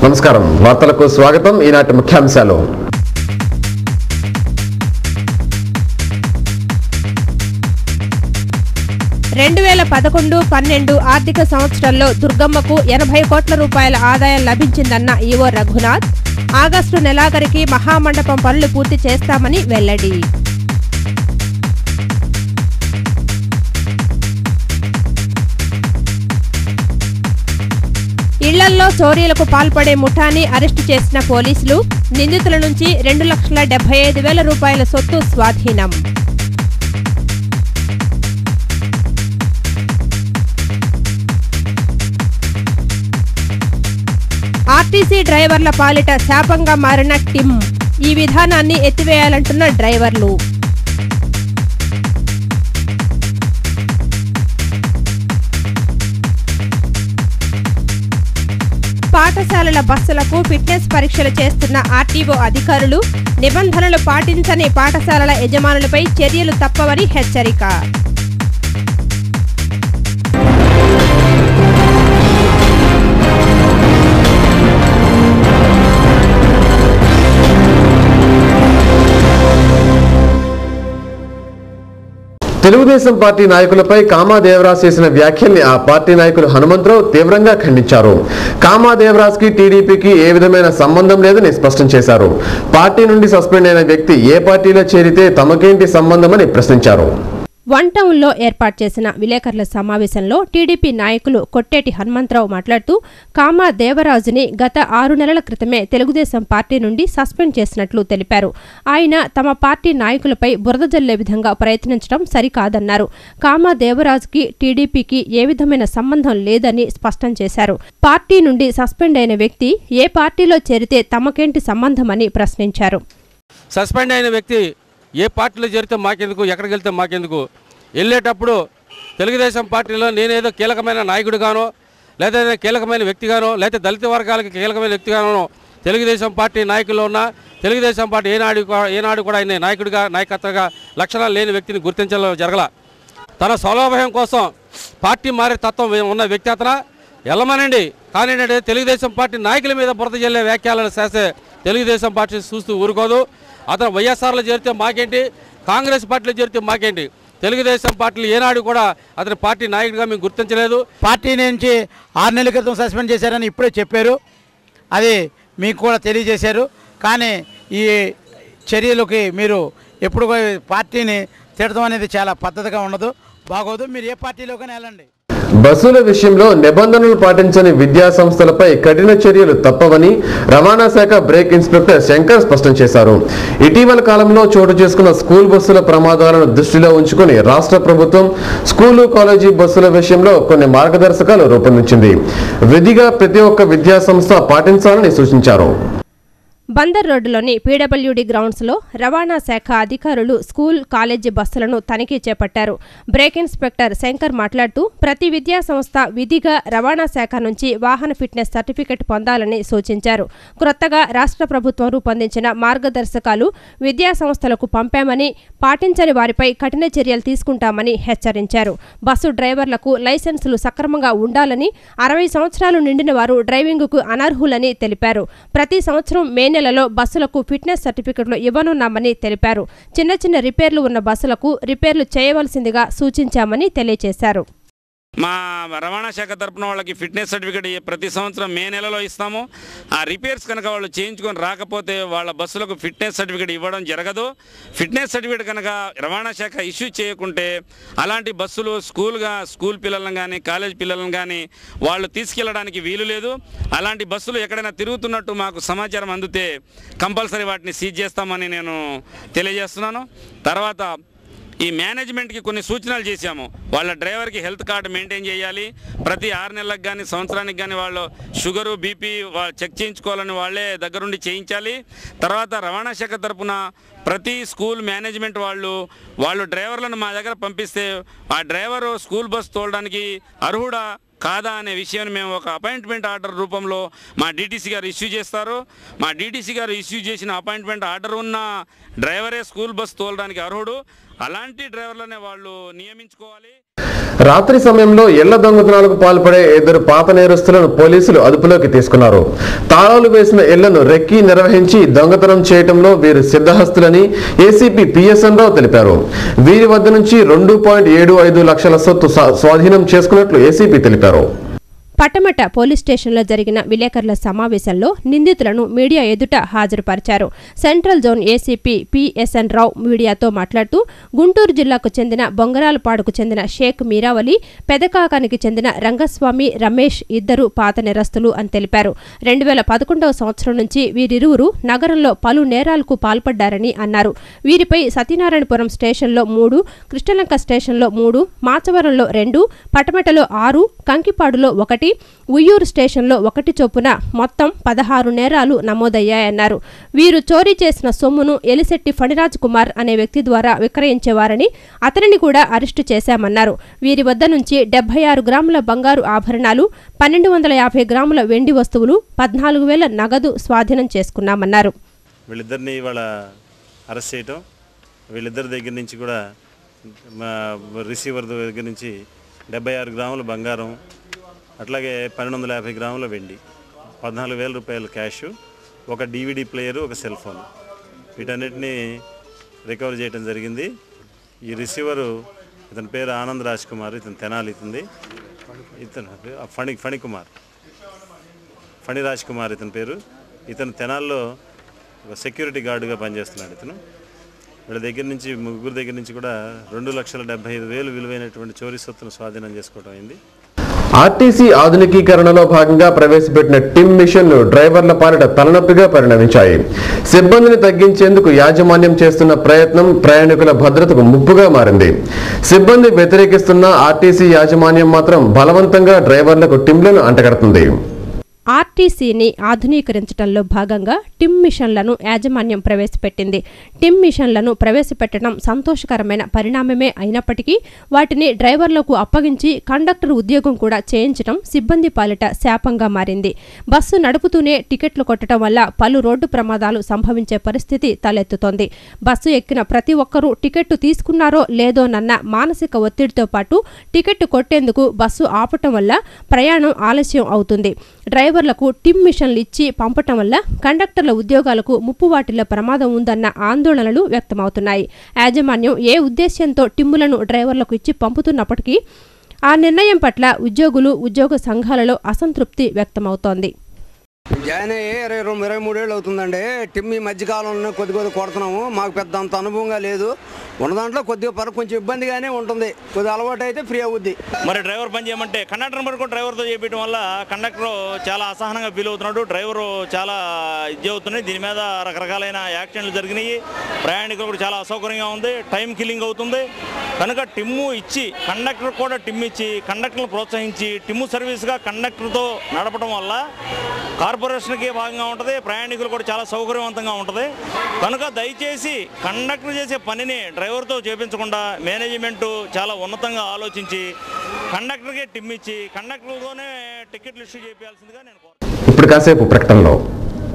నమస్కారం వార్తలకు స్వాగతం ఈనాటి ముఖ్యాంశాలు రెండు వేల పదకొండు పన్నెండు ఆర్థిక సంవత్సరంలో దుర్గమ్మకు ఎనభై కోట్ల రూపాయల ఆదాయం లభించిందన్న ఈవో రఘునాథ్ ఆగస్టు నెలాఖరికి మహామండపం పనులు పూర్తి చేస్తామని వెల్లడి ఇళ్లల్లో చోరీలకు పాల్పడే ముఠాని అరెస్టు చేసిన పోలీసులు నిందితుల నుంచి రెండు లక్షల డెబ్బై ఐదు వేల రూపాయల సొత్తు స్వాధీనం ఆర్టీసీ డ్రైవర్ల పాలిట శాపంగా మారిన టిమ్ ఈ విధానాన్ని ఎత్తివేయాలంటున్న డ్రైవర్లు పాఠశాలల బస్సులకు ఫిట్నెస్ పరీక్షలు చేస్తున్న ఆర్టీఓ అధికారులు నిబంధనలు పాటించని పాఠశాలల యజమానులపై చర్యలు తప్పవని హెచ్చరిక తెలుగుదేశం పార్టీ నాయకులపై కామా దేవరాజ్ చేసిన వ్యాఖ్యల్ని ఆ పార్టీ నాయకులు హనుమంతరావు తీవ్రంగా ఖండించారు కామా దేవరాజ్ కి టీడీపీకి ఏ విధమైన సంబంధం లేదని స్పష్టం చేశారు పార్టీ నుండి సస్పెండ్ అయిన వ్యక్తి ఏ పార్టీలో చేరితే తమకేంటి సంబంధమని ప్రశ్నించారు వన్ టౌన్లో ఏర్పాటు చేసిన విలేకరుల సమావేశంలో టీడీపీ నాయకులు కొట్టేటి హనుమంతరావు మాట్లాడుతూ కామా దేవరాజుని గత ఆరు నెలల క్రితమే తెలుగుదేశం పార్టీ నుండి సస్పెండ్ చేసినట్లు తెలిపారు ఆయన తమ పార్టీ నాయకులపై బురద జల్లే విధంగా ప్రయత్నించడం సరికాదన్నారు కామా దేవరాజుకి టీడీపీకి ఏ విధమైన సంబంధం లేదని స్పష్టం చేశారు పార్టీ నుండి సస్పెండ్ అయిన వ్యక్తి ఏ పార్టీలో చేరితే తమకేంటి సంబంధమని ప్రశ్నించారు సస్పెండ్ అయిన వ్యక్తి ఏ పార్టీలో చేరితే మాకెందుకు ఎక్కడికి వెళ్తే మాకెందుకు వెళ్ళేటప్పుడు తెలుగుదేశం పార్టీలో నేనేదో కీలకమైన నాయకుడిగానో లేదా ఏదైనా కీలకమైన వ్యక్తిగానో లేదా దళిత వర్గాలకి కీలకమైన వ్యక్తిగానో తెలుగుదేశం పార్టీ నాయకుల్లో ఉన్న తెలుగుదేశం పార్టీ ఏనాడు కూ- ఏనాడు కూడా ఆయన నాయకుడిగా నాయకత్వగా లక్షణాలు లేని వ్యక్తిని గుర్తించడం జరగల తన సౌలభ్యం కోసం పార్టీ మారే తత్వం ఉన్న వ్యక్తి అతన వెళ్ళమనండి కానీ ఏంటంటే తెలుగుదేశం పార్టీ నాయకుల మీద బురద జల్లే వ్యాఖ్యలను చేస్తే తెలుగుదేశం పార్టీ చూస్తూ ఊరుకోదు అతను వైఎస్ఆర్లో చేరితే మాకేంటి కాంగ్రెస్ పార్టీలో చేరితే మాకేంటి తెలుగుదేశం పార్టీలు ఏనాడు కూడా అతని పార్టీ నాయకుడిగా మేము గుర్తించలేదు పార్టీ నుంచి ఆరు నెలల క్రితం సస్పెండ్ చేశారని ఇప్పుడే చెప్పారు అది మీకు కూడా తెలియజేశారు కానీ ఈ చర్యలకి మీరు ఎప్పుడు కూడా పార్టీని తిడతాం అనేది చాలా పద్ధతిగా ఉండదు బాగోదు మీరు ఏ పార్టీలోకైనా వెళ్ళండి బస్సుల విషయంలో నిబంధనలు పాటించని విద్యా సంస్థలపై కఠిన చర్యలు తప్పవని రవాణా శాఖ బ్రేక్ ఇన్స్పెక్టర్ శంకర్ స్పష్టం చేశారు ఇటీవల కాలంలో చోటు చేసుకున్న స్కూల్ బస్సుల ప్రమాదాలను దృష్టిలో ఉంచుకుని రాష్ట్ర ప్రభుత్వం స్కూలు కాలేజీ బస్సుల విషయంలో కొన్ని మార్గదర్శకాలు రూపొందించింది విధిగా ప్రతి ఒక్క విద్యా సంస్థ పాటించాలని సూచించారు బందర్ రోడ్డులోని పీడబ్ల్యూడి గ్రౌండ్స్లో రవాణా శాఖ అధికారులు స్కూల్ కాలేజీ బస్సులను తనిఖీ చేపట్టారు బ్రేక్ ఇన్స్పెక్టర్ శంకర్ మాట్లాడుతూ ప్రతి విద్యా సంస్థ విధిగా రవాణా శాఖ నుంచి వాహన ఫిట్నెస్ సర్టిఫికెట్ పొందాలని సూచించారు క్రొత్తగా రాష్ట్ర ప్రభుత్వం రూపొందించిన మార్గదర్శకాలు విద్యా సంస్థలకు పంపామని పాటించని వారిపై కఠిన చర్యలు తీసుకుంటామని హెచ్చరించారు బస్సు డ్రైవర్లకు లైసెన్సులు సక్రమంగా ఉండాలని అరవై సంవత్సరాలు నిండిన వారు డ్రైవింగుకు అనర్హులని తెలిపారు ప్రతి సంవత్సరం మే నెలలో బస్సులకు ఫిట్నెస్ సర్టిఫికెట్లు ఇవ్వనున్నామని తెలిపారు చిన్న చిన్న రిపేర్లు ఉన్న బస్సులకు రిపేర్లు చేయవలసిందిగా సూచించామని తెలియజేశారు మా రవాణా శాఖ తరపున వాళ్ళకి ఫిట్నెస్ సర్టిఫికేట్ ప్రతి సంవత్సరం మే నెలలో ఇస్తాము ఆ రిపేర్స్ కనుక వాళ్ళు చేయించుకొని రాకపోతే వాళ్ళ బస్సులకు ఫిట్నెస్ సర్టిఫికేట్ ఇవ్వడం జరగదు ఫిట్నెస్ సర్టిఫికేట్ కనుక రవాణా శాఖ ఇష్యూ చేయకుంటే అలాంటి బస్సులు స్కూల్గా స్కూల్ పిల్లలను కానీ కాలేజ్ పిల్లలను కానీ వాళ్ళు తీసుకెళ్ళడానికి వీలు లేదు అలాంటి బస్సులు ఎక్కడైనా తిరుగుతున్నట్టు మాకు సమాచారం అందితే కంపల్సరీ వాటిని సీజ్ చేస్తామని నేను తెలియజేస్తున్నాను తర్వాత ఈ మేనేజ్మెంట్కి కొన్ని సూచనలు చేశాము వాళ్ళ డ్రైవర్కి హెల్త్ కార్డు మెయింటైన్ చేయాలి ప్రతి ఆరు నెలలకు కానీ సంవత్సరానికి కానీ వాళ్ళు షుగరు బీపీ చెక్ చేయించుకోవాలని వాళ్ళే దగ్గరుండి చేయించాలి తర్వాత రవాణా శాఖ తరపున ప్రతి స్కూల్ మేనేజ్మెంట్ వాళ్ళు వాళ్ళు డ్రైవర్లను మా దగ్గర పంపిస్తే ఆ డ్రైవరు స్కూల్ బస్ తోలడానికి అర్హుడా కాదా అనే విషయాన్ని మేము ఒక అపాయింట్మెంట్ ఆర్డర్ రూపంలో మా డీటీసీ గారు ఇష్యూ చేస్తారు మా డీటీసీ గారు ఇష్యూ చేసిన అపాయింట్మెంట్ ఆర్డర్ ఉన్న డ్రైవరే స్కూల్ బస్ తోలడానికి అర్హుడు అలాంటి డ్రైవర్లనే వాళ్ళు నియమించుకోవాలి రాత్రి సమయంలో ఇళ్ల దొంగతనాలకు పాల్పడే ఇద్దరు పాత నేరస్తులను పోలీసులు అదుపులోకి తీసుకున్నారు తాళాలు వేసిన ఇళ్లను రెక్కి నిర్వహించి దొంగతనం చేయటంలో వీరు సిద్ధహస్తులని ఏసీపీ పిఎస్ఎన్ రావు తెలిపారు వీరి వద్ద నుంచి రెండు పాయింట్ ఏడు ఐదు లక్షల సొత్తు స్వా- స్వాధీనం చేసుకున్నట్లు ఏసీపీ తెలిపారు పట్టమట పోలీస్ స్టేషన్లో జరిగిన విలేకరుల సమావేశంలో నిందితులను మీడియా ఎదుట హాజరుపరిచారు central zone ACP PSN Rao మీడియాతో మాట్లాడుతూ గుంటూరు జిల్లాకు చెందిన బొంగరాలపాడుకు చెందిన షేక్ మీరావలి పెదకాకానికి చెందిన రంగస్వామి రమేష్ ఇద్దరు పాత నేరస్తులు అని తెలిపారు రెండు వేల పదకొండవ సంవత్సరం నుంచి వీరిరువురు నగరంలో పలు నేరాలకు పాల్పడ్డారని అన్నారు వీరిపై సత్యనారాయణపురం స్టేషన్లో మూడు కృష్ణలంక స్టేషన్లో మూడు మాచవరంలో రెండు పటమటలో ఆరు కంకిపాడులో ఒకటి ఉయ్యూరు స్టేషన్లో ఒకటి చొప్పున మొత్తం పదహారు నేరాలు నమోదయ్యాయన్నారు వీరు చోరీ చేసిన సొమ్మును ఎలిశెట్టి ఫణిరాజ్ కుమార్ అనే వ్యక్తి ద్వారా విక్రయించేవారని అతనిని కూడా అరెస్టు చేశామన్నారు వీరి వద్ద నుంచి డెబ్బై ఆరు గ్రాముల బంగారు ఆభరణాలు పన్నెండు వందల యాభై గ్రాముల వెండి వస్తువులు పద్నాలుగు వేల నగదు స్వాధీనం చేసుకున్నామన్నారు వీళ్ళిద్దరిని ఇవాళ అరెస్ట్ చేయటం వీళ్ళిద్దరి దగ్గర నుంచి కూడా మా రిసీవర్ దగ్గర నుంచి డెబ్బై ఆరు గ్రాముల బంగారం అట్లాగే పన్నెండు వందల యాభై గ్రాముల వెండి పద్నాలుగు వేల రూపాయల క్యాష్ ఒక డీవీడీ ప్లేయరు ఒక సెల్ ఫోన్ వీటన్నిటిని రికవర్ చేయడం జరిగింది ఈ రిసీవరు ఇతని పేరు ఆనంద్ రాజ్ కుమార్ ఇతను తెనాలి ఇతుంది ఇతను ఫణి ఫణికుమార్ ఫణి రాజ్ కుమార్ ఇతని పేరు ఇతను తెనాల్లో ఒక సెక్యూరిటీ గార్డుగా పనిచేస్తున్నాడు ఇతను వీళ్ళ దగ్గర నుంచి ముగ్గురు దగ్గర నుంచి కూడా రెండు లక్షల డెబ్బై ఐదు వేలు విలువైనటువంటి చోరీ సొత్తును స్వాధీనం చేసుకోవడం అయింది ఆర్టీసీ ఆధునికీకరణలో భాగంగా ప్రవేశపెట్టిన టిమ్ మిషన్లు డ్రైవర్ల పాలిట తలనొప్పిగా పరిణమించాయి సిబ్బందిని తగ్గించేందుకు యాజమాన్యం చేస్తున్న ప్రయత్నం ప్రయాణికుల భద్రతకు ముప్పుగా మారింది సిబ్బంది వ్యతిరేకిస్తున్న ఆర్టీసీ యాజమాన్యం మాత్రం బలవంతంగా డ్రైవర్లకు టిమ్లను అంటగడుతుంది ఆర్టీసీని ఆధునీకరించడంలో భాగంగా టిమ్ మిషన్లను యాజమాన్యం ప్రవేశపెట్టింది టిమ్ మిషన్లను ప్రవేశపెట్టడం సంతోషకరమైన పరిణామమే అయినప్పటికీ వాటిని డ్రైవర్లకు అప్పగించి కండక్టర్ ఉద్యోగం కూడా చేయించడం సిబ్బంది పాలిట శాపంగా మారింది బస్సు నడుపుతూనే టికెట్లు కొట్టడం వల్ల పలు రోడ్డు ప్రమాదాలు సంభవించే పరిస్థితి తలెత్తుతోంది బస్సు ఎక్కిన ప్రతి ఒక్కరూ టికెట్టు తీసుకున్నారో లేదోనన్న మానసిక ఒత్తిడితో పాటు టికెట్ కొట్టేందుకు బస్సు ఆపటం వల్ల ప్రయాణం ఆలస్యం అవుతుంది డ్రైవర్లకు టిమ్ మిషన్లు ఇచ్చి పంపటం వల్ల కండక్టర్ల ఉద్యోగాలకు ముప్పు వాటిల్ల ప్రమాదం ఉందన్న ఆందోళనలు వ్యక్తమవుతున్నాయి యాజమాన్యం ఏ ఉద్దేశ్యంతో టిమ్ములను డ్రైవర్లకు ఇచ్చి పంపుతున్నప్పటికీ ఆ నిర్ణయం పట్ల ఉద్యోగులు ఉద్యోగ సంఘాలలో అసంతృప్తి వ్యక్తమవుతోంది జాయిన్ అయ్యి ఇరవై రెండు ఇరవై మూడేళ్ళు అవుతుందండి టిమ్ ఈ మధ్యకాలంలో కొద్ది కొద్ది కొడుతున్నాము మాకు పెద్ద అంత అనుభవంగా లేదు ఉన్న దాంట్లో కొద్దిగా పర కొంచెం ఇబ్బందిగానే ఉంటుంది కొద్దిగా అలవాటు అయితే ఫ్రీ అవుద్ది మరి డ్రైవర్ పని చేయమంటే కండక్టర్ పడుకో డ్రైవర్తో చేపించడం వల్ల కండక్టర్ చాలా అసహనంగా ఫీల్ అవుతున్నాడు డ్రైవర్ చాలా ఇది అవుతున్నాయి దీని మీద రకరకాలైన యాక్సిడెంట్లు జరిగినాయి ప్రయాణికులు కూడా చాలా అసౌకర్యంగా ఉంది టైం కిల్లింగ్ అవుతుంది కనుక టిమ్ము ఇచ్చి కండక్టర్ కూడా టిమ్ ఇచ్చి కండక్టర్లు ప్రోత్సహించి టిమ్ము సర్వీస్గా కండక్టర్తో నడపడం వల్ల కార్పొరేషన్కి భాగంగా ఉంటుంది ప్రయాణికులు కూడా చాలా సౌకర్యవంతంగా ఉంటుంది కనుక దయచేసి కండక్టర్ చేసే పనిని డ్రైవర్తో చేపించకుండా మేనేజ్మెంట్ చాలా ఉన్నతంగా ఆలోచించి కండక్టర్కే టిమ్ ఇచ్చి కండక్టర్తోనే టికెట్లు ఇష్యూ చేయాల్సిందిగా నేను కోరుతున్నాను ఇప్పుడు కాసేపు ప్రకటనలో